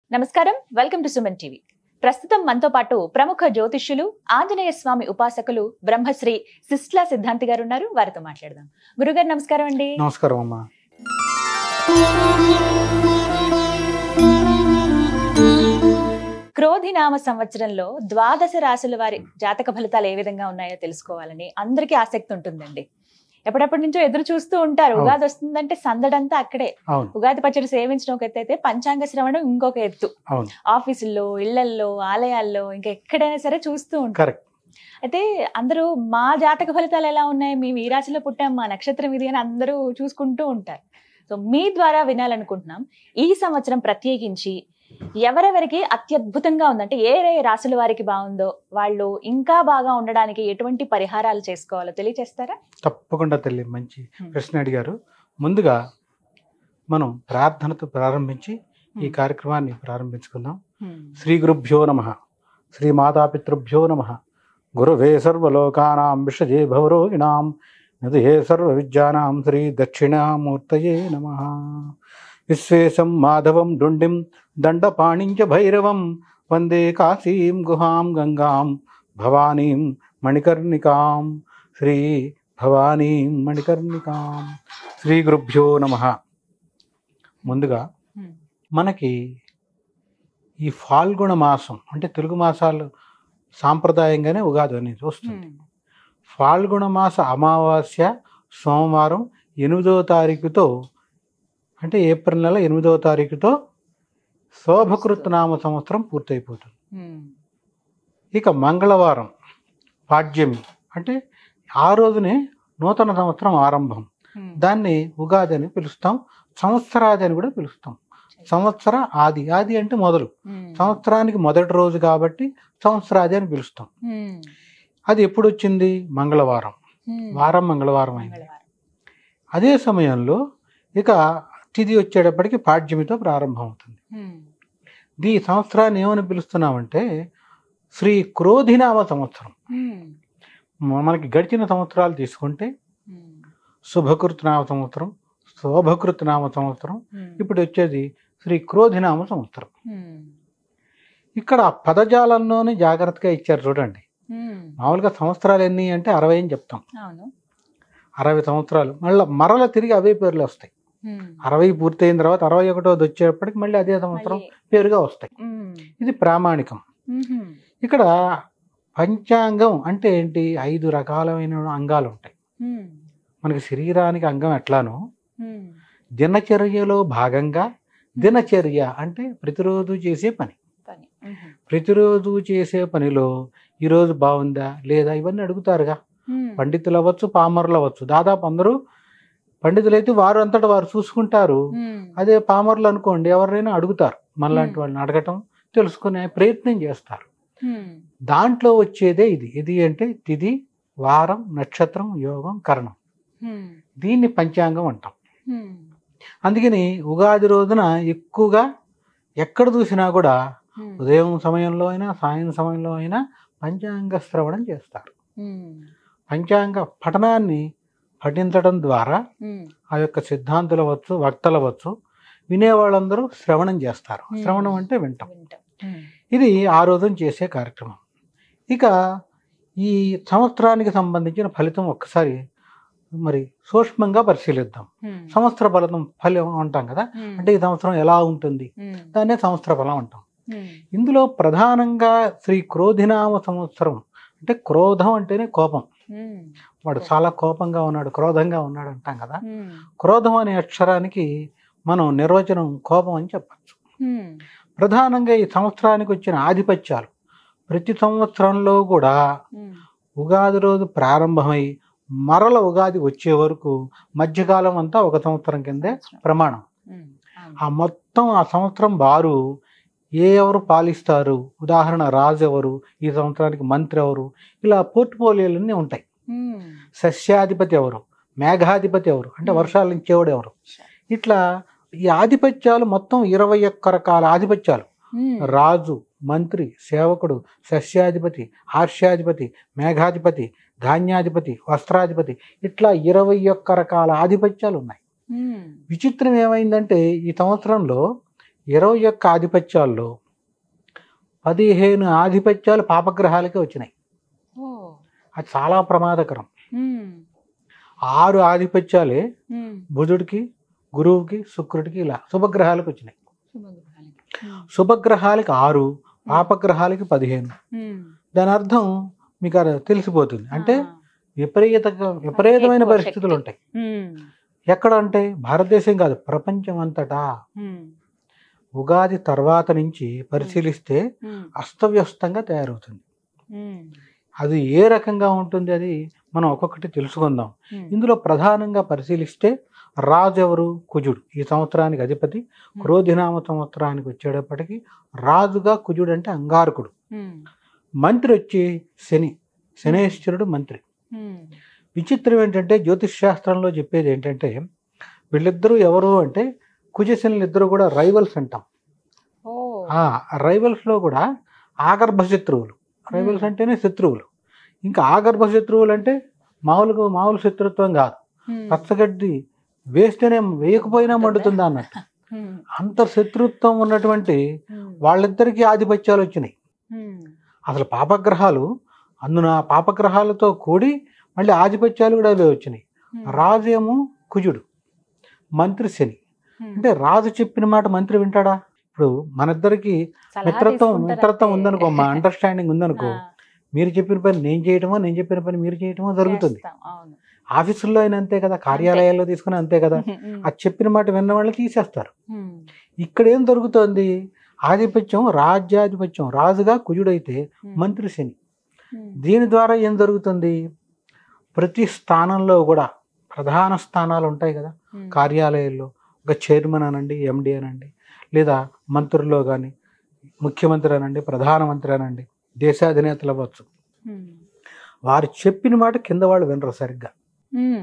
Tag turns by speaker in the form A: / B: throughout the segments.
A: నమస్కారం welcome to Suman TV ప్రస్తుతం మనతో పాటు ప్రముఖ జ్యోతిష్యులు ఆంజనేయ స్వామి ఉపాసకులు బ్రహ్మశ్రీ సిస్ట్లా సిద్ధాంతి గారు ఉన్నారు వారితో మాట్లాడదాం గురుగారు నమస్కారం అండి
B: నమస్కారం అమ్మా
A: క్రోధి నామ సంవత్సరంలో ద్వాదశ రాశుల వారి జాతక ఫలితాలు ఏ విధంగా ఉన్నాయో తెలుసుకోవాలని అందరికీ ఆసక్తి ఉంటుందండి ఎప్పటిప్పటి నుంచో ఎదురు చూస్తూ ఉంటారు
B: అవును.
A: ఉగాది వస్తుందంటే సందడంతా అక్కడే
B: అవును
A: ఉగాది పచ్చడి సేవించడం ఒక ఎత్తు అయితే పంచాంగ శ్రవణం ఇంకొక ఎత్తు
B: అవును
A: ఆఫీసుల్లో ఇళ్లల్లో ఆలయాల్లో ఇంకా ఎక్కడైనా సరే చూస్తూ ఉంటారు
B: కరెక్ట్
A: అయితే అందరూ మా జాతక ఫలితాలు ఎలా ఉన్నాయి మేము ఈ రాశిలో పుట్టాం మా నక్షత్రం ఇది అని అందరూ చూసుకుంటూ ఉంటారు సో మీ ద్వారా వినాలనుకుంటున్నాం ఈ సంవత్సరం ప్రత్యేకించి ఎవరెవరికి అత్యద్భుతంగా ఉందంటే ఏ ఏ రాశుల వారికి బాగుందో వాళ్ళు ఇంకా బాగా ఉండడానికి ఎటువంటి పరిహారాలు చేసుకోవాలో తెలియచేస్తారా
B: తప్పకుండా తల్లి మంచి
A: Hmm.
B: ప్రశ్న అడిగారు ముందుగా మనం ప్రార్థనతో ప్రారంభించి ఈ
A: Hmm.
B: కార్యక్రమాన్ని ప్రారంభించుకుందాం శ్రీ గురుభ్యో నమ శ్రీ మాతాపితృభ్యో నమ గురువే సర్వలోకానాం విషజే భవరోగిణాం నదే సర్వ విద్యానాం శ్రీ దక్షిణామూర్తయే నమ విశ్వేశం మాధవం డుండిం దండపాణించ భైరవం వందే కాశీం గుహాం గంగాం భవానీం మణికర్ణికాం శ్రీ భవానీం మణికర్ణికాం శ్రీ గురుభ్యో నమ ముందుగా మనకి ఈ ఫాల్గుణ మాసం అంటే తెలుగు మాసాలు సాంప్రదాయంగానే ఉగాది అనేది వస్తుంది ఫాల్గుణ మాస అమావాస్య సోమవారం ఎనిమిదవ తారీఖుతో అంటే ఏప్రిల్ నెల ఎనిమిదవ తారీఖుతో శోభకృత్ నామ సంవత్సరం పూర్తయిపోతుంది ఇక మంగళవారం పాడ్యమి అంటే ఆ రోజునే నూతన సంవత్సరం ఆరంభం దాన్ని ఉగాది అని పిలుస్తాం సంవత్సరాది అని కూడా పిలుస్తాం సంవత్సర ఆది ఆది అంటే మొదలు సంవత్సరానికి మొదటి రోజు కాబట్టి సంవత్సరాది అని పిలుస్తాం అది ఎప్పుడు వచ్చింది మంగళవారం వారం మంగళవారం అయింది అదే సమయంలో ఇక తిథి వచ్చేటప్పటికి పాడ్యమితో ప్రారంభం అవుతుంది ఈ సంవత్సరాన్ని ఏమని పిలుస్తున్నామంటే శ్రీ క్రోధినామ సంవత్సరం మ- మనకి గడిచిన సంవత్సరాలు తీసుకుంటే శుభకృత్ నామ సంవత్సరం శోభకృత్ నామ సంవత్సరం ఇప్పుడు వచ్చేది శ్రీ క్రోధినామ సంవత్సరం ఇక్కడ ఆ పదజాలంలోనే జాగ్రత్తగా ఇచ్చారు చూడండి మామూలుగా సంవత్సరాలు ఎన్ని అంటే అరవై అని చెప్తాం
A: అవును
B: అరవై సంవత్సరాలు మళ్ళీ మరల తిరిగి అవే పేర్లు వస్తాయి అరవై పూర్తయిన తర్వాత అరవై ఒకటోది వచ్చేటప్పటికి మళ్ళీ అదే సంవత్సరం
A: మళ్ళీ,
B: పేరుగా వస్తాయి
A: ఉమ్,
B: ఇది ప్రామాణికం
A: ఉహుం,
B: ఇక్కడ పంచాంగం అంటే ఏంటి ఐదు రకాలైన అంగాలు ఉంటాయి
A: ఉమ్,
B: మనకి శరీరానికి అంగం ఎట్లానో
A: ఉమ్,
B: దినచర్యలో భాగంగా దినచర్య అంటే ప్రతిరోజు చేసే పని
A: పని, ఉహుం,
B: ప్రతిరోజు చేసే పనిలో ఈరోజు బాగుందా లేదా ఇవన్నీ అడుగుతారుగా
A: ఉమ్,
B: పండితులు అవ్వచ్చు పామరులు అవ్వచ్చు దాదాపు అందరూ పండితులైతే వారు అంతటా వారు చూసుకుంటారు
A: ఉమ్,
B: అదే పామరులు అనుకోండి ఎవరైనా అడుగుతారు మనలాంటి వాళ్ళని అడగటం తెలుసుకునే ప్రయత్నం చేస్తారు
A: ఉమ్,
B: దాంట్లో వచ్చేదే ఇది ఇది అంటే తిథి వారం నక్షత్రం యోగం కరణం
A: ఉమ్,
B: దీన్ని పంచాంగం అంటాం
A: ఉమ్,
B: అందుకని ఉగాది రోజున ఎక్కువగా ఎక్కడ చూసినా కూడా
A: ఉమ్,
B: ఉదయం సమయంలో అయినా సాయం సమయంలో అయినా పంచాంగ శ్రవణం చేస్తారు
A: ఉమ్,
B: పంచాంగ పఠనాన్ని పఠించడం ద్వారా
A: ఉమ్,
B: ఆ యొక్క సిద్ధాంతులు అవ్వచ్చు వక్తలు అవ్వచ్చు వినేవాళ్ళందరూ శ్రవణం చేస్తారు
A: Hmm.
B: శ్రవణం అంటే వింటాం
A: వింటాం. ఉమ్,
B: ఇది ఆ రోజున చేసే కార్యక్రమం ఇక ఈ సంవత్సరానికి సంబంధించిన ఫలితం ఒక్కసారి మరి సూక్ష్మంగా పరిశీలిద్దాం
A: ఉమ్,
B: సంవత్సర ఫలితం ఫలం అంటాం కదా
A: ఉమ్,
B: అంటే ఈ సంవత్సరం ఎలా ఉంటుంది
A: ఉమ్,
B: దాన్నే సంవత్సర ఫలం అంటాం
A: ఉమ్,
B: ఇందులో ప్రధానంగా శ్రీ క్రోధినామ సంవత్సరం అంటే క్రోధం అంటేనే కోపం
A: ఉమ్,
B: వాడు చాలా కోపంగా ఉన్నాడు క్రోధంగా ఉన్నాడు అంటాం కదా
A: ఉమ్,
B: క్రోధం అనే అక్షరానికి మనం నిర్వచనం కోపం అని చెప్పచ్చు
A: ఉమ్,
B: ప్రధానంగా ఈ సంవత్సరానికి వచ్చిన ఆధిపత్యాలు ప్రతి సంవత్సరంలో కూడా
A: ఉమ్,
B: ఉగాది రోజు ప్రారంభమై మరల ఉగాది వచ్చే వరకు మధ్యకాలం అంతా ఒక సంవత్సరం కిందే ప్రమాణం
A: ఉమ్, అవును.
B: ఆ మొత్తం ఆ సంవత్సరం వారు ఏ ఎవరు పాలిస్తారు ఉదాహరణ రాజు ఎవరు ఈ సంవత్సరానికి మంత్రి ఎవరు ఇలా పోర్ట్ఫోలియోలన్నీ ఉంటాయి
A: ఉమ్,
B: సస్యాధిపతి ఎవరు మేఘాధిపతి ఎవరు అంటే
A: Hmm.
B: వర్షాలు ఇచ్చేవాడు ఎవరు ఇట్లా ఈ ఆధిపత్యాలు మొత్తం ఇరవై ఒక్క రకాల ఆధిపత్యాలు
A: ఉమ్,
B: రాజు మంత్రి సేవకుడు సస్యాధిపతి హార్ష్యాధిపతి మేఘాధిపతి ధాన్యాధిపతి వస్త్రాధిపతి ఇట్లా ఇరవై ఒక్క రకాల ఆధిపత్యాలు ఉన్నాయి
A: ఉమ్,
B: విచిత్రం ఏమైందంటే ఈ సంవత్సరంలో ఇరవై ఒక్క ఆధిపత్యాల్లో పదిహేను ఆధిపత్యాలు పాపగ్రహాలకే వచ్చినాయి
A: ఓ
B: అది చాలా ప్రమాదకరం
A: ఉమ్,
B: ఆరు ఆధిపత్యాలే
A: ఉమ్.
B: బుధుడికి గురువుకి శుక్రుడికి ఇలా శుభగ్రహాలకు వచ్చినాయి
A: శుభగ్రహాలకి. ఉమ్,
B: శుభగ్రహాలకి ఆరు పాపగ్రహాలకి పదిహేను
A: ఉమ్.
B: దాని అర్థం మీకు అది తెలిసిపోతుంది అంటే
A: ఆ,
B: విపరీత విపరీతమైన
A: ఎక్కువ
B: పరిస్థితులు
A: శక్తి.
B: ఉంటాయి
A: ఉమ్,
B: ఎక్కడ అంటే భారతదేశం కాదు ప్రపంచం అంతటా
A: ఉమ్,
B: ఉగాది తర్వాత నుంచి పరిశీలిస్తే
A: ఉమ్,
B: అస్తవ్యస్తంగా తయారవుతుంది
A: ఉమ్,
B: అది ఏ రకంగా ఉంటుంది అది మనం ఒక్కొక్కటి తెలుసుకుందాం
A: ఉమ్.
B: ఇందులో ప్రధానంగా పరిశీలిస్తే రాజు ఎవరు కుజుడు ఈ సంవత్సరానికి అధిపతి క్రోధినామ సంవత్సరానికి వచ్చేటప్పటికి రాజుగా కుజుడు అంటే అంగారకుడు
A: ఉమ్, మంత్రి
B: మంత్రి వచ్చి శని శనేశ్వరుడు మంత్రి
A: ఉమ్,
B: విచిత్రం ఏంటంటే జ్యోతిష్ శాస్త్రంలో చెప్పేది ఏంటంటే వీళ్ళిద్దరూ ఎవరు అంటే కుజశనులు ఇద్దరు కూడా రైవల్స్ అంటాం
A: ఓ
B: ఆ రైవల్స్ లో కూడా ఆగర్భ శత్రువులు రైవల్స్
A: Hmm.
B: అంటేనే శత్రువులు ఇంకా ఆగర్భ శత్రువులు అంటే మామూలుగా మామూలు శత్రుత్వం కాదు
A: ఉమ్,
B: పచ్చగడ్డి వేస్తేనే వేయకపోయినా మండుతుందా అన్నట్టు
A: ఉమ్,
B: అంత శత్రుత్వం ఉన్నటువంటి
A: ఉమ్,
B: వాళ్ళిద్దరికీ ఆధిపత్యాలు వచ్చినాయి
A: ఉమ్,
B: అసలు పాపగ్రహాలు అందున పాపగ్రహాలతో కూడి మళ్ళీ ఆధిపత్యాలు కూడా అవే వచ్చినాయి
A: ఉమ్,
B: రాజు ఏమో కుజుడు మంత్రి శని
A: ఉమ్.
B: అంటే రాజు చెప్పిన మాట మంత్రి వింటాడా ఇప్పుడు మనిద్దరికి
A: సలహా
B: మిత్రత్వం
A: తీసుకుంటారు
B: మిత్రత్వం
A: అంతే.
B: ఉందనుకో మా అండర్స్టాండింగ్ ఉందనుకో
A: ఆ,
B: మీరు చెప్పిన పని నేను చేయటమో నేను చెప్పిన పని మీరు చేయటమో జరుగుతుంది
A: చేస్తాం, అవును
B: ఆఫీసుల్లో అయినా అంతే కదా కార్యాలయాల్లో తీసుకుని అంతే కదా
A: ఉమ్,
B: అది చెప్పిన మాట విన్న వాళ్ళు తీసేస్తారు
A: ఉమ్,
B: ఇక్కడ ఏం జరుగుతోంది ఆధిపత్యం రాజ్యాధిపత్యం రాజుగా కుజుడైతే
A: ఉమ్,
B: మంత్రి శని
A: ఉమ్,
B: దీని ద్వారా ఏం జరుగుతుంది ప్రతి స్థానంలో కూడా ప్రధాన స్థానాలు ఉంటాయి కదా
A: ఉమ్,
B: కార్యాలయాల్లో ఒక చైర్మన్ అనండి ఎండి అనండి లేదా మంత్రుల్లో కానీ ముఖ్యమంత్రి అనండి ప్రధానమంత్రి అనండి దేశాధినేతలు అవ్వచ్చు
A: ఉమ్,
B: వారు చెప్పిన మాట కింద వాళ్ళు వినరు సరిగ్గా
A: ఉమ్,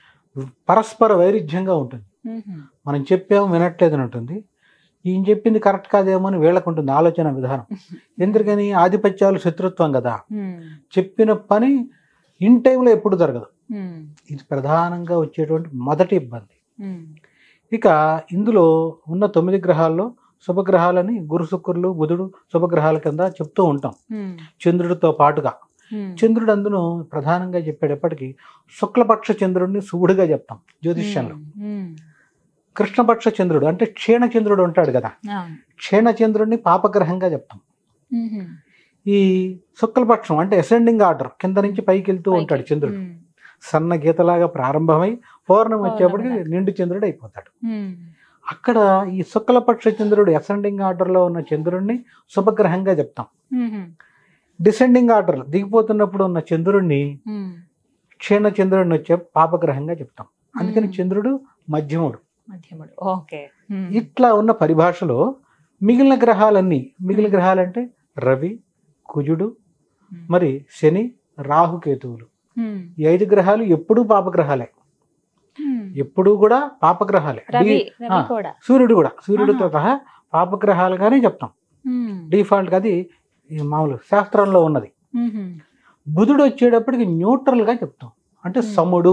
B: పరస్పర వైరుధ్యంగా ఉంటుంది
A: ఉమ్,
B: మనం చెప్పాము వినట్లేదని ఉంటుంది ఈయన చెప్పింది కరెక్ట్ కాదేమో అని వీళ్ళకు ఉంటుంది ఆలోచన విధానం ఎందుకని ఆధిపత్యాలు శత్రుత్వం కదా
A: ఉమ్,
B: చెప్పిన పని ఇన్ టైంలో ఎప్పుడు జరగదు
A: ఉమ్,
B: ఇది ప్రధానంగా వచ్చేటువంటి మొదటి ఇబ్బంది
A: ఉమ్,
B: ఇక ఇందులో ఉన్న తొమ్మిది గ్రహాల్లో శుభగ్రహాలని గురు శుక్రులు బుధుడు శుభగ్రహాల కింద చెప్తూ ఉంటాం
A: ఉమ్,
B: చంద్రుడితో పాటుగా
A: ఉమ్,
B: చంద్రుడు అందును ప్రధానంగా చెప్పేటప్పటికి శుక్లపక్ష చంద్రుడిని శుభుడిగా చెప్తాం జ్యోతిష్యంలో
A: ఉమ్,
B: కృష్ణపక్ష చంద్రుడు అంటే క్షీణ చంద్రుడు ఉంటాడు కదా
A: అవును
B: క్షీణ చంద్రుడిని పాపగ్రహంగా చెప్తాం
A: ఉమ్,
B: ఈ శుక్లపక్షం అంటే అసెండింగ్ ఆర్డర్ కింద నుంచి పైకి వెళ్తూ ఉంటాడు
A: పైకి.
B: చంద్రుడు
A: ఉమ్,
B: సన్న గీతలాగా ప్రారంభమై పౌర్ణమి వచ్చేప్పటికి
A: పౌర్ణమి
B: నిండు చంద్రుడు అయిపోతాడు
A: ఉమ్,
B: అక్కడ ఈ శుక్లపక్ష చంద్రుడు అసెండింగ్ ఆర్డర్లో ఉన్న చంద్రుడిని శుభగ్రహంగా చెప్తాం
A: ఉమ్,
B: డిసెండింగ్ ఆర్డర్ దిగిపోతున్నప్పుడు ఉన్న చంద్రుడిని
A: ఉమ్,
B: క్షీణ చంద్రుడిని వచ్చే పాపగ్రహంగా చెప్తాం అందుకని
A: మ్మ్.
B: చంద్రుడు మధ్యముడు
A: మధ్యముడు ఓకే ఉమ్,
B: ఇట్లా ఉన్న పరిభాషలో మిగిలిన గ్రహాలన్నీ మిగిలిన గ్రహాలంటే రవి కుజుడు
A: ఉమ్,
B: మరి శని రాహుకేతువులు
A: ఉమ్,
B: ఈ ఐదు గ్రహాలు ఎప్పుడూ పాపగ్రహాలే
A: ఉమ్.
B: ఎప్పుడూ కూడా పాపగ్రహాలే
A: రవి
B: డి-
A: రవి
B: ఆ,
A: కూడా
B: సూర్యుడు కూడా సూర్యుడితో
A: ఆహా.
B: సహా పాపగ్రహాలుగానే చెప్తాం
A: ఉమ్,
B: డిఫాల్ట్గా అది ఈ మామూలు శాస్త్రంలో ఉన్నది
A: ఉమ్,
B: బుధుడు వచ్చేటప్పటికి న్యూట్రల్గా చెప్తాం అంటే
A: Hmm.
B: సముడు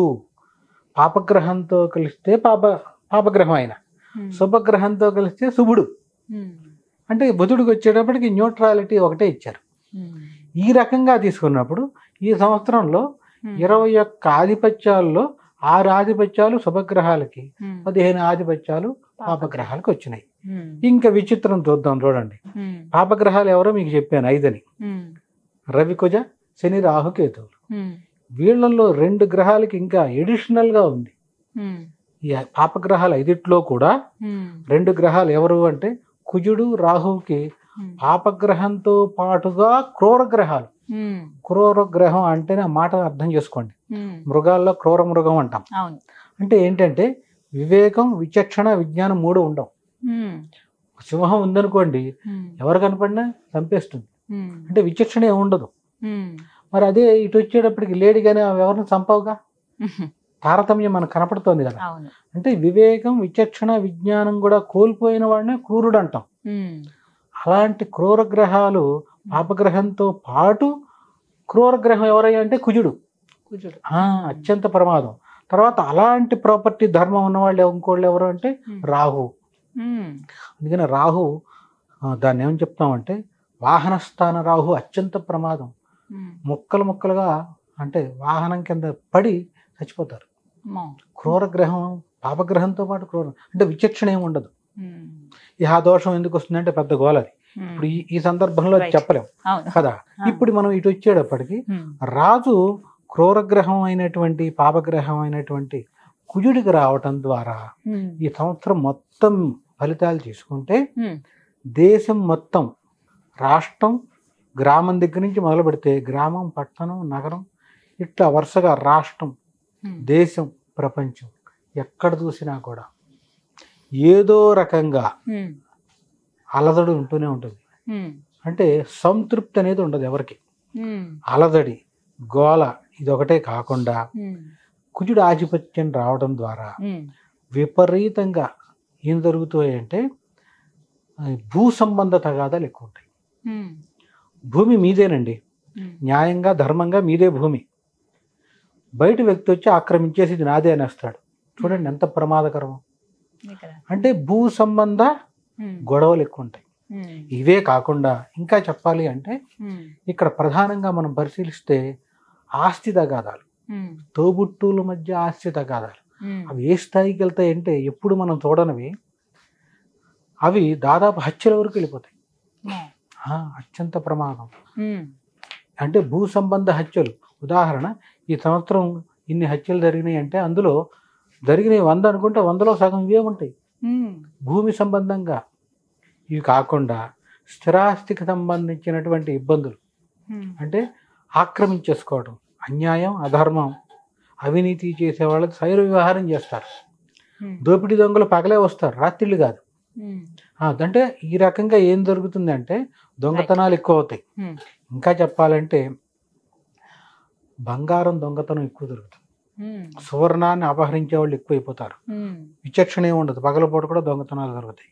B: పాపగ్రహంతో కలిస్తే పాప పాపగ్రహం ఆయన
A: ఉమ్,
B: శుభగ్రహంతో కలిస్తే శుభుడు
A: ఉమ్,
B: అంటే బుధుడికి వచ్చేటప్పటికి న్యూట్రాలిటీ ఒకటే ఇచ్చారు
A: ఉమ్,
B: ఈ రకంగా తీసుకున్నప్పుడు ఈ సంవత్సరంలో
A: ఉమ్,
B: ఇరవై ఒక్క ఆధిపత్యాల్లో ఆరు ఆధిపత్యాలు శుభగ్రహాలకి
A: ఉమ్,
B: పదిహేను ఆధిపత్యాలు పాపగ్రహాలకు వచ్చినాయి
A: ఉమ్,
B: ఇంకా విచిత్రం చూద్దాం చూడండి
A: ఉమ్,
B: పాపగ్రహాలు ఎవరో మీకు చెప్పాను ఐదని
A: ఉమ్,
B: రవి కుజ శని రాహు కేతువులు
A: ఉమ్,
B: వీళ్ళల్లో రెండు గ్రహాలకి ఇంకా ఎడిషనల్ గా ఉంది
A: ఉమ్,
B: ఈ పాపగ్రహాలు ఐదిట్లో కూడా
A: ఉమ్,
B: రెండు గ్రహాలు ఎవరు అంటే కుజుడు రాహువుకి
A: ఉమ్,
B: పాపగ్రహంతో పాటుగా క్రూర గ్రహాలు
A: ఉమ్,
B: క్రూర గ్రహం అంటేనే ఆ మాట అర్థం చేసుకోండి
A: ఉమ్,
B: మృగాల్లో క్రూర మృగం అంటాం
A: అవును
B: అంటే ఏంటంటే వివేకం విచక్షణ విజ్ఞానం మూడు ఉండవు
A: ఉమ్,
B: సింహం ఉందనుకోండి
A: ఉమ్,
B: ఎవరు కనపడినా చంపేస్తుంది
A: ఉమ్,
B: అంటే విచక్షణ ఏమి ఉండదు
A: ఉమ్,
B: మరి అదే ఇటు వచ్చేటప్పటికి లేడీగానే అవి ఎవరిని చంపవుగా
A: ఉమ్,
B: తారతమ్యం మనకు కనపడుతోంది కదా
A: అవును
B: అంటే వివేకం విచక్షణ విజ్ఞానం కూడా కోల్పోయిన వాడినే క్రూరుడు అంటాం
A: ఉమ్,
B: అలాంటి క్రూర గ్రహాలు పాపగ్రహంతో పాటు క్రూర గ్రహం ఎవరయ్యా అంటే కుజుడు
A: కుజుడు
B: ఆ, అత్యంత ప్రమాదం తర్వాత అలాంటి ప్రాపర్టీ ధర్మం ఉన్నవాళ్ళు ఇంకోళ్ళు ఎవరు అంటే
A: ఉమ్,
B: రాహు
A: ఉమ్,
B: అందుకని రాహు ఆ, దాన్ని ఏమని చెప్తామంటే వాహన స్థాన రాహు అత్యంత ప్రమాదం
A: ఉమ్,
B: ముక్కలు ముక్కలుగా అంటే వాహనం కింద పడి చచ్చిపోతారు
A: అమ్మో.
B: క్రూరగ్రహం పాపగ్రహంతో పాటు క్రూర అంటే విచక్షణ ఏమి ఉండదు
A: ఉమ్,
B: ఈ ఆ దోషం ఎందుకు వస్తుందంటే పెద్ద గోలది
A: ఉమ్,
B: ఇప్పుడు ఈ ఈ సందర్భంలో
A: Right.
B: చెప్పలేం
A: అవును
B: కదా
A: ఆ.
B: ఇప్పుడు మనం ఇటు వచ్చేటప్పటికి
A: ఉమ్,
B: రాజు క్రూరగ్రహం అయినటువంటి పాపగ్రహం అయినటువంటి కుజుడికి రావటం ద్వారా
A: ఉమ్,
B: ఈ సంవత్సరం మొత్తం ఫలితాలు తీసుకుంటే
A: ఉమ్,
B: దేశం మొత్తం రాష్ట్రం గ్రామం దగ్గర నుంచి మొదలు పెడితే గ్రామం పట్టణం నగరం ఇట్లా వరుసగా రాష్ట్రం
A: ఉమ్,
B: దేశం ప్రపంచం ఎక్కడ చూసినా కూడా ఏదో రకంగా
A: ఉమ్,
B: అలజడి ఉంటూనే ఉంటుంది
A: ఉమ్,
B: అంటే సంతృప్తి అనేది ఉండదు ఎవరికి
A: ఉమ్,
B: అలజడి గోల ఇదొకటే కాకుండా
A: ఉమ్,
B: కుజుడు ఆధిపత్యం రావడం ద్వారా
A: ఉమ్,
B: విపరీతంగా ఏం జరుగుతాయి అంటే ఆ, భూ సంబంధ తగాదాలు ఎక్కువ ఉంటాయి
A: ఉమ్,
B: భూమి మీదేనండి
A: ఉమ్,
B: న్యాయంగా ధర్మంగా మీదే భూమి బయట వ్యక్తి వచ్చి ఆక్రమించేసి ఇది నాదే అనేస్తాడు చూడండి ఎంత ప్రమాదకరం
A: ఇక్కడ.
B: అంటే భూ సంబంధ
A: ఉమ్,
B: గొడవలు ఎక్కువ ఉంటాయి
A: ఉమ్,
B: ఇవే కాకుండా ఇంకా చెప్పాలి అంటే
A: ఉమ్,
B: ఇక్కడ ప్రధానంగా మనం పరిశీలిస్తే ఆస్తి తగాదాలు
A: ఉమ్,
B: తోబుట్టువుల మధ్య ఆస్తి తగాదాలు
A: ఉమ్,
B: అవి ఏ స్థాయికి వెళ్తాయంటే ఎప్పుడు మనం చూడనివి అవి దాదాపు హత్యల వరకు వెళ్ళిపోతాయి
A: అమ్మో.
B: ఆ, అత్యంత ప్రమాదం
A: ఉమ్,
B: అంటే భూ సంబంధ హత్యలు ఉదాహరణ ఈ సంవత్సరం ఇన్ని హత్యలు జరిగినాయి అంటే అందులో జరిగినవి వంద అనుకుంటే వందలో సగం ఇవే ఉంటాయి
A: ఉమ్,
B: భూమి సంబంధంగా ఇవి కాకుండా స్థిరాస్తికి సంబంధించినటువంటి ఇబ్బందులు
A: ఉమ్,
B: అంటే ఆక్రమించేసుకోవడం అన్యాయం అధర్మం అవినీతి చేసే వాళ్ళకి సైర వ్యవహారం చేస్తారు
A: ఉమ్,
B: దోపిడీ దొంగలు పగలే వస్తారు రాత్రిళ్ళు కాదు
A: ఉమ్,
B: ఆ, అంటే ఈ రకంగా ఏం జరుగుతుంది అంటే దొంగతనాలు ఎక్కువ అవుతాయి
A: ఉమ్,
B: ఇంకా చెప్పాలంటే బంగారం దొంగతనం ఎక్కువ జరుగుతుంది
A: ఉమ్,
B: సువర్ణాన్ని అపహరించే వాళ్ళు ఎక్కువైపోతారు
A: ఉమ్,
B: విచక్షణ ఏమి ఉండదు పగలపూట కూడా దొంగతనాలు జరుగుతాయి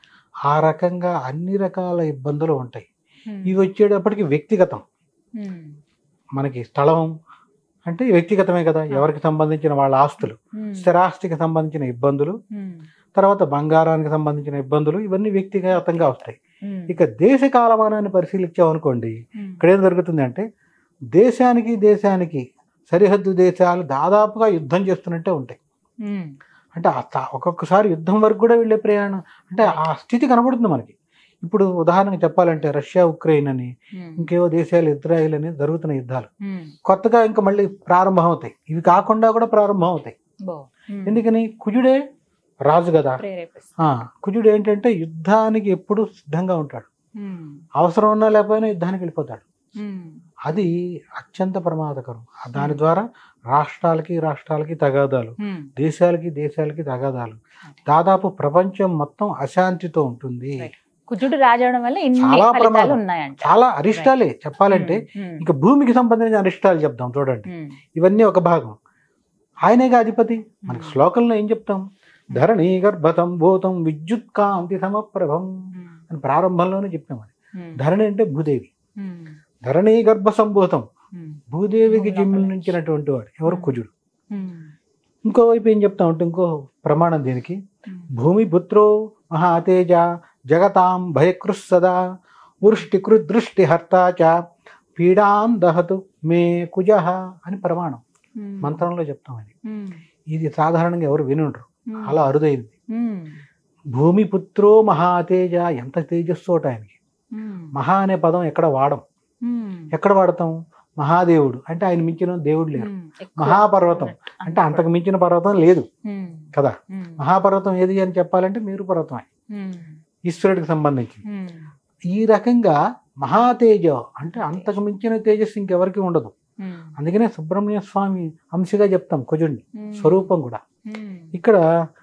B: ఆ రకంగా అన్ని రకాల ఇబ్బందులు ఉంటాయి
A: ఉమ్,
B: ఇవి వచ్చేటప్పటికి వ్యక్తిగతం
A: ఉమ్,
B: మనకి స్థలం అంటే వ్యక్తిగతమే కదా ఎవరికి సంబంధించిన వాళ్ళ ఆస్తులు
A: ఉమ్,
B: స్థిరాస్తికి సంబంధించిన ఇబ్బందులు
A: ఉమ్,
B: తర్వాత బంగారానికి సంబంధించిన ఇబ్బందులు ఇవన్నీ వ్యక్తిగతంగా వస్తాయి
A: ఉమ్,
B: ఇక దేశ కాలమానాన్ని పరిశీలించామనుకోండి
A: ఉమ్,
B: ఇక్కడ ఏం జరుగుతుంది అంటే దేశానికి దేశానికి సరిహద్దు దేశాలు దాదాపుగా యుద్ధం చేస్తున్నట్టే ఉంటాయి
A: ఉమ్,
B: అంటే ఆ తా- ఒక్కొక్కసారి యుద్ధం వరకు కూడా వెళ్ళే ప్రయాణం అంటే ఆ స్థితి కనబడుతుంది మనకి ఇప్పుడు ఉదాహరణకు చెప్పాలంటే రష్యా ఉక్రెయిన్ అని
A: ఉమ్,
B: ఇంకేవో దేశాలు ఇజ్రాయిల్ అని జరుగుతున్న యుద్ధాలు
A: ఉమ్,
B: కొత్తగా ఇంకా మళ్ళీ ప్రారంభం అవుతాయి ఇవి కాకుండా కూడా ప్రారంభం అవుతాయి
A: బో. ఉమ్,
B: ఎందుకని కుజుడే రాజు కదా
A: ప్రేరేపిస్తుంది
B: ఆ, కుజుడు ఏంటంటే యుద్ధానికి ఎప్పుడు సిద్ధంగా ఉంటాడు
A: ఉమ్,
B: అవసరం ఉన్నా లేకపోయినా యుద్ధానికి వెళ్ళిపోతాడు
A: ఉమ్,
B: అది అత్యంత ప్రమాదకరం ఆ దాని ద్వారా రాష్ట్రాలకి రాష్ట్రాలకి తగాదాలు
A: ఉమ్,
B: దేశాలకి దేశాలకి తగాదాలు దాదాపు ప్రపంచం మొత్తం అశాంతితో ఉంటుంది
A: Right. కుజుడు రాజవడం వల్ల ఇన్ని
B: చాలా
A: ఫలితాలు
B: ప్రమాదం.
A: ఉన్నాయంట
B: చాలా అరిష్టాలే చెప్పాలంటే
A: ఉమ్,
B: ఇక భూమికి సంబంధించిన అరిష్టాలు చెప్దాం చూడండి
A: ఉమ్,
B: ఇవన్నీ ఒక భాగం ఆయనేగా అధిపతి మనకి
A: ఉమ్,
B: శ్లోకంలో ఏం చెప్తాం ధరణీ గర్భతం భూతం విద్యుత్ కాంతి సమప్రభం
A: ఉమ్,
B: అని ప్రారంభంలోనే చెప్పాం అది
A: ఉమ్,
B: ధరణి అంటే భూదేవి
A: ఉమ్,
B: ధరణీ గర్భ సంభూతం
A: ఉమ్,
B: భూదేవికి
A: భూమి లోపల.
B: జన్మించినటువంటి వాడు ఎవరు
A: ఉమ్.
B: కుజుడు
A: ఉమ్,
B: ఇంకోవైపు ఏం చెప్తాం అంటే ఇంకో ప్రమాణం దీనికి
A: ఉమ్,
B: భూమి పుత్రో మహాతేజ జగతాం భయకృత్ సదా వృష్టికృత్ దృష్టి హర్త చ పీడాం దహతు మే కుజ అని ప్రమాణం
A: ఉమ్,
B: మంత్రంలో చెప్తాం అది
A: ఉమ్,
B: ఇది సాధారణంగా ఎవరు వినుండ్రు
A: ఉమ్,
B: అలా అరుదైంది
A: ఉమ్,
B: భూమి పుత్రో మహాతేజ ఎంత తేజస్సోట ఆయనకి
A: ఉమ్,
B: మహా అనే పదం ఎక్కడ వాడం
A: ఉమ్,
B: ఎక్కడ వాడతాం మహాదేవుడు అంటే ఆయన మించిన దేవుడు లేరు
A: ఉమ్, ఎక్కువ
B: మహాపర్వతం
A: ఉన్నట్టు.
B: అంటే అంతకు మించిన పర్వతం లేదు
A: ఉమ్,
B: కదా
A: ఉమ్,
B: మహాపర్వతం ఏది అని చెప్పాలంటే మేరు పర్వతమే
A: ఉమ్,
B: ఈశ్వరుడికి సంబంధించి
A: ఉమ్,
B: ఈ రకంగా మహాతేజ అంటే అంతకు మించిన తేజస్సు ఇంకెవరికి ఉండదు
A: ఉమ్,
B: అందుకనే సుబ్రహ్మణ్య స్వామి అంశగా చెప్తాం కుజుడిని
A: ఉమ్,
B: స్వరూపం కూడా
A: ఉమ్,
B: ఇక్కడ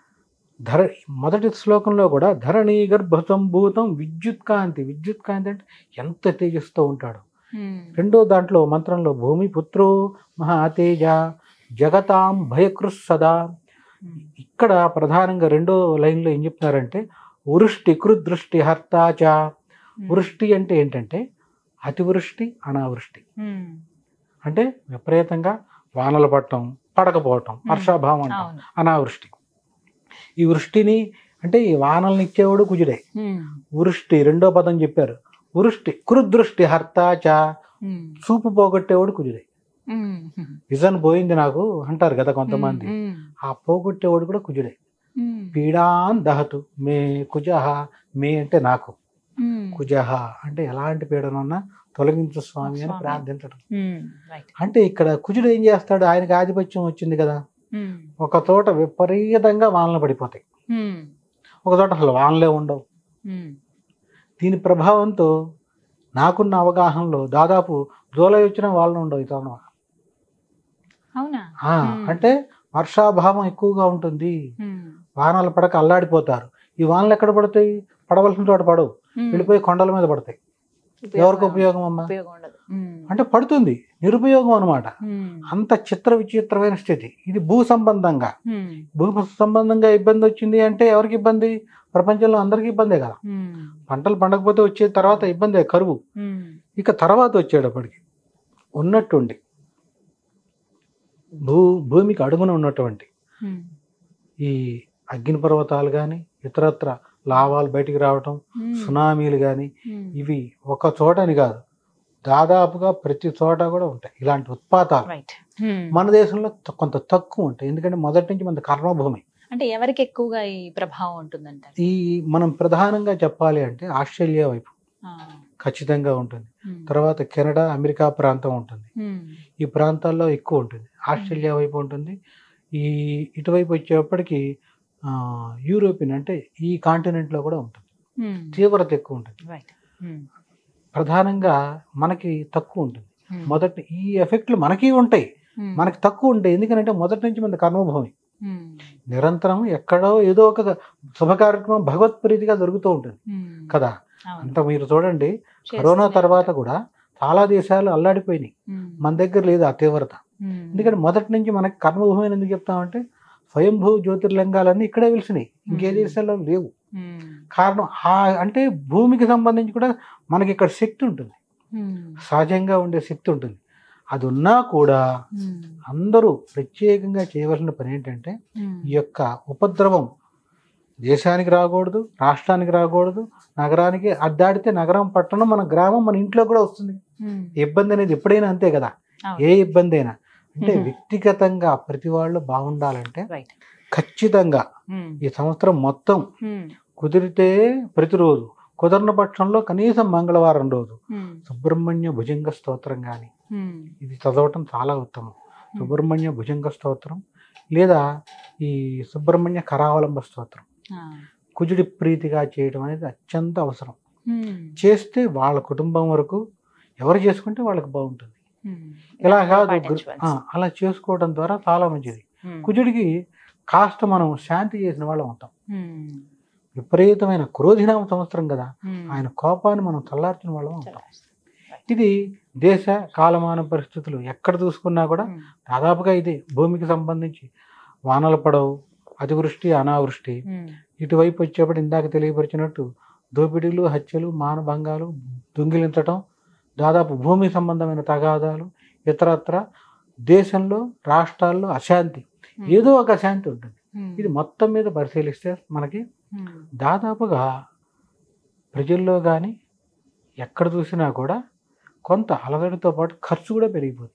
B: ధర మొదటి శ్లోకంలో కూడా ధరణి గర్భ సంభూతం విద్యుత్ కాంతి విద్యుత్ కాంతి అంటే ఎంత తేజస్తో ఉంటాడు
A: ఉమ్,
B: రెండో దాంట్లో మంత్రంలో భూమి పుత్రో మహాతేజ జగతాం భయకృత్ సదా
A: ఉమ్,
B: ఇక్కడ ప్రధానంగా రెండో లైన్లో ఏం చెప్తున్నారంటే వృష్టి కృదృష్టి హర్తాచ వృష్టి అంటే ఏంటంటే అతివృష్టి అనావృష్టి
A: ఉమ్,
B: అంటే విపరీతంగా వానలు పడటం పడకపోవటం వర్షాభావం అంటాం
A: అవును
B: అనావృష్టి ఈ వృష్టిని అంటే ఈ వానల్ని ఇచ్చేవాడు కుజుడే
A: ఉమ్,
B: వృష్టి రెండో పదం చెప్పారు వృష్టి కురుదృష్టి హర్తాచ
A: ఉమ్,
B: చూపు పోగొట్టేవాడు కుజుడే
A: ఉమ్, ఉమ్,
B: విజన్ పోయింది నాకు అంటారు కదా కొంతమంది
A: ఉమ్,
B: ఆ పోగొట్టేవాడు కూడా కుజుడే
A: ఉమ్,
B: పీడాన్ దహతు మే కుజహ మే అంటే నాకు
A: ఉమ్,
B: కుజహ అంటే ఎలాంటి పీడనున్నా తొలగించు స్వామి అని
A: స్వామి.
B: ప్రార్థించడం
A: ఉమ్, రైట్
B: అంటే ఇక్కడ కుజుడు ఏం చేస్తాడు ఆయనకి ఆధిపత్యం వచ్చింది కదా
A: ఉమ్,
B: ఒక చోట విపరీతంగా వానలు పడిపోతాయి
A: ఉమ్,
B: ఒక చోట అసలు వానలే ఉండవు
A: ఉమ్,
B: దీని ప్రభావంతో నాకున్న అవగాహనలో దాదాపు జూలై వచ్చిన వాళ్ళని ఉండవు ఈ తరుణం
A: అవునా
B: ఆ,
A: Hmm.
B: అంటే వర్షాభావం ఎక్కువగా ఉంటుంది
A: ఉమ్,
B: వానలు పడక అల్లాడిపోతారు ఈ వానలు ఎక్కడ పడతాయి పడవలసిన చోట పడవు
A: ఉమ్,
B: వెళ్ళిపోయి కొండల మీద పడతాయి ఎవరికి ఉపయోగం అమ్మా
A: ఉపయోగం ఉండదు ఉమ్,
B: అంటే పడుతుంది నిరుపయోగం అనమాట
A: ఉమ్,
B: అంత చిత్ర విచిత్రమైన స్థితి ఇది భూ సంబంధంగా
A: ఉమ్,
B: భూ సంబంధంగా ఇబ్బంది వచ్చింది అంటే ఎవరికి ఇబ్బంది ప్రపంచంలో అందరికీ ఇబ్బందే కదా
A: ఉమ్,
B: పంటలు పండకపోతే వచ్చే తర్వాత ఇబ్బందే కరువు
A: ఉమ్,
B: ఇక తర్వాత వచ్చేటప్పటికి ఉన్నట్టుండి భూ భూమికి అడుగున ఉన్నటువంటి
A: ఉమ్,
B: ఈ అగ్ని పర్వతాలు కానీ ఇతరత్ర లావాలు బయటికి రావటం
A: ఉమ్,
B: సునామీలు కానీ
A: ఉమ్,
B: ఇవి ఒక చోటని కాదు దాదాపుగా ప్రతి చోట కూడా ఉంటాయి ఇలాంటి ఉత్పాతాలు
A: రైట్ ఉమ్.
B: మన దేశంలో త- కొంత తక్కువ ఉంటాయి ఎందుకంటే మొదటి నుంచి మన కర్మభూమి
A: అంటే ఎవరికి ఎక్కువగా ఈ ప్రభావం ఉంటుందంటారు
B: ఈ మనం ప్రధానంగా చెప్పాలి అంటే ఆస్ట్రేలియా వైపు
A: ఆ,
B: ఖచ్చితంగా ఉంటుంది
A: ఉమ్,
B: తర్వాత కెనడా అమెరికా ప్రాంతం ఉంటుంది
A: ఉమ్,
B: ఈ ప్రాంతాల్లో ఎక్కువ ఉంటుంది ఆస్ట్రేలియా వైపు ఉంటుంది ఈ ఇటువైపు వచ్చేప్పటికి ఆ, యూరోపియన్ అంటే ఈ కాంటినెంట్లో కూడా ఉంటుంది
A: ఉమ్,
B: తీవ్రత ఎక్కువ ఉంటుంది
A: రైట్ ఉమ్,
B: ప్రధానంగా మనకి తక్కువ ఉంటుంది
A: ఉమ్,
B: మొదటి ఈ ఎఫెక్ట్లు మనకి ఉంటాయి
A: ఉమ్,
B: మనకి తక్కువ ఉంటాయి ఎందుకంటే మొదటి నుంచి మన కర్మభూమి
A: ఉమ్,
B: నిరంతరం ఎక్కడో ఏదో ఒక శుభ కార్యక్రమం భగవత్ ప్రీతిగా జరుగుతూ ఉంటుంది
A: ఉమ్,
B: కదా
A: అవును.
B: అంత మీరు చూడండి
A: చేస్తూనే
B: కరోనా తర్వాత
A: ఉంటారు.
B: కూడా చాలా దేశాలు అల్లాడిపోయినాయి
A: ఉమ్,
B: మన దగ్గర లేదు ఆ తీవ్రత
A: ఉమ్,
B: ఎందుకంటే మొదటి నుంచి మనకి కర్మభూమి అని ఎందుకు చెప్తామంటే స్వయంభూ జ్యోతిర్లింగాలన్నీ ఇక్కడే వెలిసినాయి ఇంకే
A: Hmm.
B: దేశాల్లో లేవు
A: ఉమ్,
B: కారణం ఆ అంటే భూమికి సంబంధించి కూడా మనకి ఇక్కడ శక్తి ఉంటుంది
A: ఉమ్,
B: సహజంగా ఉండే శక్తి ఉంటుంది అది ఉన్నా కూడా
A: ఉమ్,
B: అందరూ ప్రత్యేకంగా చేయవలసిన పని ఏంటంటే
A: ఉమ్,
B: ఈ యొక్క ఉపద్రవం దేశానికి రాకూడదు రాష్ట్రానికి రాకూడదు నగరానికి అది దాటితే నగరం పట్టణం మన గ్రామం మన ఇంట్లో కూడా వస్తుంది
A: ఉమ్,
B: ఇబ్బంది అనేది ఎప్పుడైనా అంతే కదా
A: అవును.
B: ఏ ఇబ్బంది అయినా అంటే
A: Mhm.
B: వ్యక్తిగతంగా ప్రతి వాళ్ళు బాగుండాలంటే
A: రైట్
B: ఖచ్చితంగా
A: ఉమ్,
B: ఈ సంవత్సరం మొత్తం
A: ఉమ్,
B: కుదిరితే ప్రతిరోజు కుదరని పక్షంలో కనీసం మంగళవారం రోజు
A: ఉమ్,
B: సుబ్రహ్మణ్య భుజంగ స్తోత్రం కానీ
A: ఉమ్,
B: ఇది చదవటం చాలా ఉత్తమం సుబ్రహ్మణ్య భుజంగ స్తోత్రం లేదా ఈ సుబ్రహ్మణ్య కరావలంబ స్తోత్రం
A: ఆ,
B: కుజుడి ప్రీతిగా చేయడం అనేది అత్యంత అవసరం
A: ఉమ్,
B: చేస్తే వాళ్ళ కుటుంబం వరకు ఎవరు చేసుకుంటే వాళ్ళకి బాగుంటుంది
A: ఉమ్,
B: ఇలా కాదు
A: పాటించవలసి.
B: ఆ, అలా చేసుకోవడం ద్వారా చాలా మంచిది
A: ఉమ్,
B: కుజుడికి కాస్త మనం శాంతి చేసిన వాళ్ళం ఉంటాం
A: ఉమ్,
B: విపరీతమైన క్రోధినామ సంవత్సరం కదా
A: ఉమ్,
B: ఆయన కోపాన్ని మనం చల్లార్చిన వాళ్ళం ఉంటాం
A: చాలా.
B: ఇది దేశ కాలమాన పరిస్థితులు ఎక్కడ చూసుకున్నా కూడా
A: ఉమ్,
B: దాదాపుగా ఇది భూమికి సంబంధించి వానలు పడవు అతివృష్టి అనావృష్టి
A: ఉమ్,
B: ఇటువైపు వచ్చేప్పుడు ఇందాక తెలియపరిచినట్టు దోపిడీలు హత్యలు మానభంగాలు దొంగిలించటం దాదాపు భూమి సంబంధమైన తగాదాలు ఇతరత్ర దేశంలో రాష్ట్రాల్లో అశాంతి
A: ఉమ్,
B: ఏదో ఒక అశాంతి ఉంటుంది
A: ఉమ్,
B: ఇది మొత్తం మీద పరిశీలిస్తే మనకి
A: ఉమ్,
B: దాదాపుగా ప్రజల్లో కానీ ఎక్కడ చూసినా కూడా కొంత అలజడితో పాటు ఖర్చు కూడా పెరిగిపోతుంది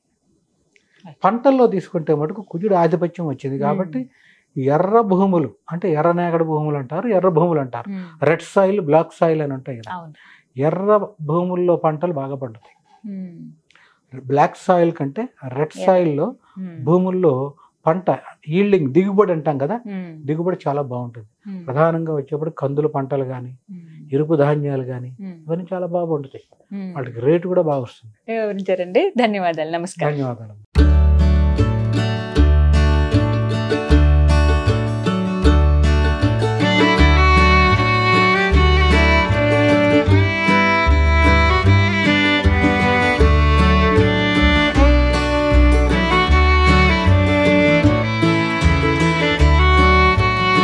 B: పంటల్లో తీసుకుంటే మటుకు కుజుడు ఆధిపత్యం వచ్చింది కాబట్టి ఎర్ర భూములు అంటే ఎర్ర నేగడ భూములు అంటారు ఎర్ర భూములు అంటారు
A: um,
B: red soil black soil అని ఉంటాయి కదా
A: అవును
B: ఎర్ర భూముల్లో పంటలు బాగా పండుతాయి
A: ఉమ్,
B: బ్లాక్ సాయిల్ కంటే రెడ్ సాయిల్లో
A: ఉమ్,
B: భూముల్లో పంట ఈల్డింగ్ దిగుబడి అంటాం కదా
A: ఉమ్,
B: దిగుబడి చాలా బాగుంటుంది
A: ఉమ్,
B: ప్రధానంగా వచ్చేప్పుడు కందుల పంటలు కానీ
A: ఉమ్,
B: ఎరుపు ధాన్యాలు కానీ
A: ఉమ్,
B: ఇవన్నీ చాలా బాగా పండుతాయి
A: ఉమ్.
B: వాటికి రేటు కూడా బాగా వస్తుంది
A: వివరించారండి ధన్యవాదాలు నమస్కారం
B: ధన్యవాదాలు